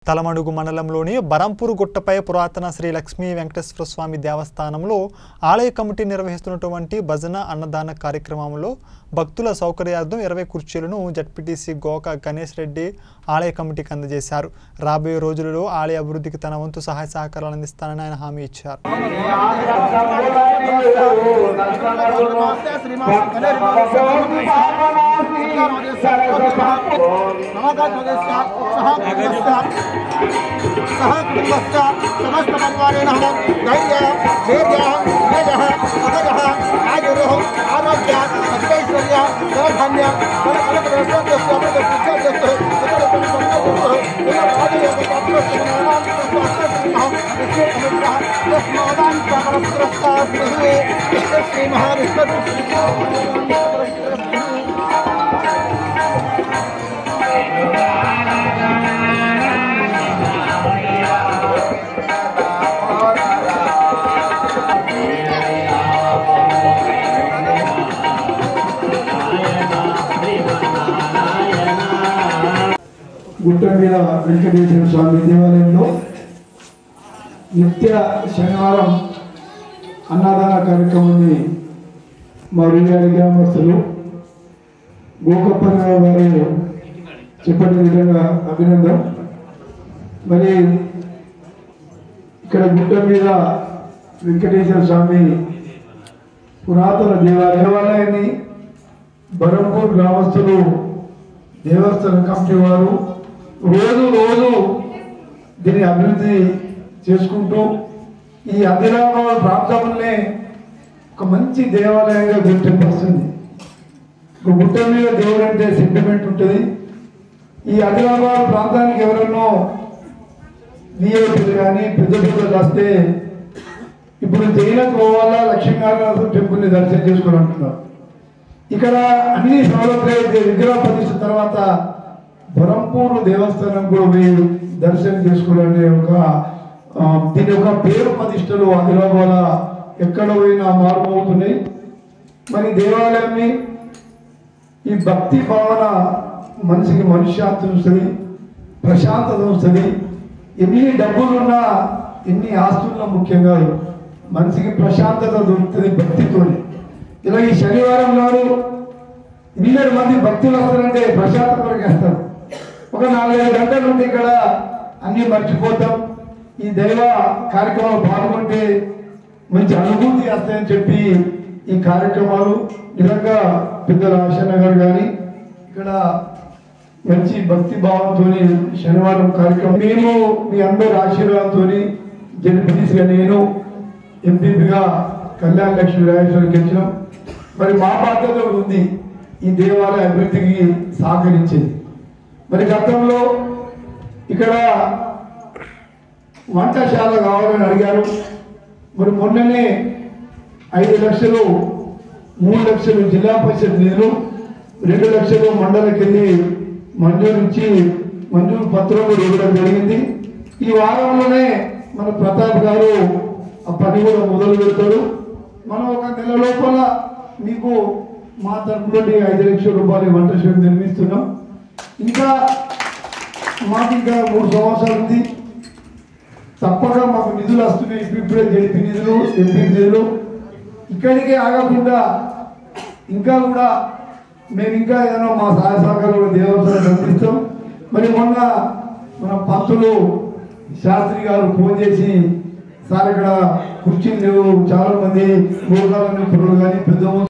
తలమడుగు మండలంలోని బరంపూర్ గుట్టపై పురాతన శ్రీ లక్ష్మీ వెంకటేశ్వర స్వామి దేవస్థానంలో ఆలయ కమిటీ నిర్వహిస్తున్నటువంటి భజన అన్నదాన కార్యక్రమంలో భక్తుల సౌకర్యార్థం ఇరవై కుర్చీలను జడ్పీటీసీ గోక గణేష్ రెడ్డి ఆలయ కమిటీకి అందజేశారు రాబోయే రోజులలో ఆలయ అభివృద్ధికి తన వంతు సహాయ సహకారాలు అందిస్తానని ఆయన హామీ ఇచ్చారు सह कुटुम्बस्य समस्तपरिवारेण धैर्य धैर्य धैर्यः अभयः आयुरुः आरोग्य अष्टैश्वर्य धनधान्य श्री महाविष्णु గుట్ట మీద వెంకటేశ్వర స్వామి దేవాలయంలో నిత్య శనివారం అన్నదాన కార్యక్రమాన్ని మా రుయాడి గ్రామస్తులు గోకప్పరావు గారు చెప్పిన విధంగా అభినందన మరి ఇక్కడ గుట్ట మీద వెంకటేశ్వర స్వామి పురాతన దేవాలయ దేవాలయాన్ని బరంపూర్ గ్రామస్తులు దేవస్థాన కమిటీ వారు రోజు రోజు దీన్ని అభివృద్ధి చేసుకుంటూ ఈ ఆదిలాబాద్ ప్రాంతంలోనే ఒక మంచి దేవాలయంగా గుర్తింపొస్తుంది ఒక గుట్ట మీద దేవుడు అంటే సెంటిమెంట్ ఉంటుంది ఈ ఆదిలాబాద్ ప్రాంతానికి ఎవరన్నో విఐపీలు కానీ పెద్ద పెద్దలు వస్తే ఇప్పుడు జైలకు పోవాలా లక్ష్మీనారాయణ టెంపుల్ని దర్శనం చేసుకుని అంటున్నారు ఇక్కడ అన్ని సౌలభ్యాలు విగ్రహ ప్రతిష్ఠ తర్వాత బరంపూరు దేవస్థానం కూడా మీరు దర్శనం చేసుకోవాలనే ఒక ఆ, దీని యొక్క పేరు ప్రతిష్టలు ఆదిలాబాద్ ఎక్కడ పోయినా మారుమవుతున్నాయి మరి దేవాలయాన్ని ఈ భక్తి భావన మనిషికి మనశ్శాంతి వస్తుంది ప్రశాంతత వస్తుంది ఎన్ని డబ్బులున్నా ఎన్ని ఆస్తులున్నా ముఖ్యంగా మనిషికి ప్రశాంతత దొరుకుతుంది భక్తితోనే ఇలా ఈ శనివారం నాడు ఇన్నర మంది భక్తులు వస్తారంటే ప్రశాంత కొరకు వస్తారు ఒక నాలుగైదు గంటల నుండి ఇక్కడ అన్ని మర్చిపోతాం ఈ దైవ కార్యక్రమంలో పాల్గొంటే మంచి అనుభూతి వస్తాయని చెప్పి ఈ కార్యక్రమాలు నిజంగా పెద్దల ఆశన్న గారు కానీ ఇక్కడ మంచి భక్తి భావంతో శనివారం కార్యక్రమం మేము మీ అందరి ఆశీర్వాదంతో జడ్పీటీసీగా నేను ఎంపీపీగా కళ్యాణ లక్ష్మీ రాజేశ్వరి గెలిచినాం మరి మా బాధ్యత కూడా ఉంది ఈ దేవాలయ అభివృద్ధికి సహకరించింది మరి గతంలో ఇక్కడ వంటశాల కావాలని అడిగారు మరి మొన్ననే ఐదు లక్షలు మూడు లక్షలు జిల్లా పరిషత్ నిధులు రెండు లక్షలు మండలకి వెళ్ళి మంజూరు ఇచ్చి మంజూరు పత్రం కూడా ఇవ్వడం జరిగింది ఈ వారంలోనే మన ప్రతాప్ గారు ఆ పని కూడా మొదలు పెడతారు మనం ఒక నెల లోపల మీకు మా తరపు నుండి ఐదు లక్షల రూపాయలు వంట షెడ్ నిర్మిస్తున్నాం ఇంకా మాకు ఇంకా మూడు సంవత్సరాలు ఉంది తప్పక మాకు నిధులు వస్తున్నాయి ఇప్పుడు ఇప్పుడే జడిపి నిధులు ఎంపీ నిధులు ఇక్కడికే ఆగకుండా ఇంకా కూడా మేము ఇంకా ఏదైనా మా సహాయ సహకారం కూడా దేవస్థానం అందిస్తాం మరి మొన్న మన పంతులు శాస్త్రి గారు ఫోన్ చేసి సార్ ఇక్కడ కుర్చీలు లేవు చాలా మంది మూడు కానీ కానీ పెద్ద